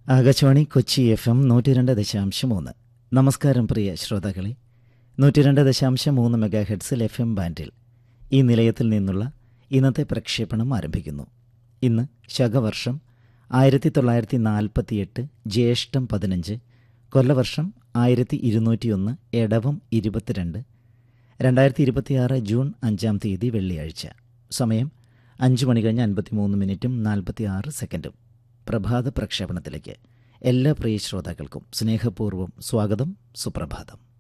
Akashvani Kochi F M നൂറ്റി രണ്ട് ദശാംശം മൂന്ന് നമസ്കാരം പ്രിയ ശ്രോതാക്കളെ നൂറ്റി രണ്ട് ദശാംശം മൂന്ന് മെഗാ ഹെഡ്സിൽ എഫ് എം ബാൻഡിൽ ഈ നിലയത്തിൽ നിന്നുള്ള ഇന്നത്തെ പ്രക്ഷേപണം ആരംഭിക്കുന്നു ഇന്ന് ശകവർഷം ആയിരത്തി തൊള്ളായിരത്തി നാൽപ്പത്തിയെട്ട് ജ്യേഷ്ഠം പതിനഞ്ച് കൊല്ലവർഷം ആയിരത്തി ഇരുന്നൂറ്റിയൊന്ന് എടവം ഇരുപത്തിരണ്ട് രണ്ടായിരത്തി ഇരുപത്തിയാറ് ജൂൺ അഞ്ചാം തീയതി വെള്ളിയാഴ്ച സമയം അഞ്ച് മണി കഴിഞ്ഞ് അൻപത്തിമൂന്ന് മിനിറ്റും നാൽപ്പത്തി ആറ് സെക്കൻഡും പ്രഭാത പ്രക്ഷേപണത്തിലേക്ക് എല്ലാ പ്രിയ ശ്രോതാക്കൾക്കും സ്നേഹപൂർവ്വം സ്വാഗതം സുപ്രഭാതം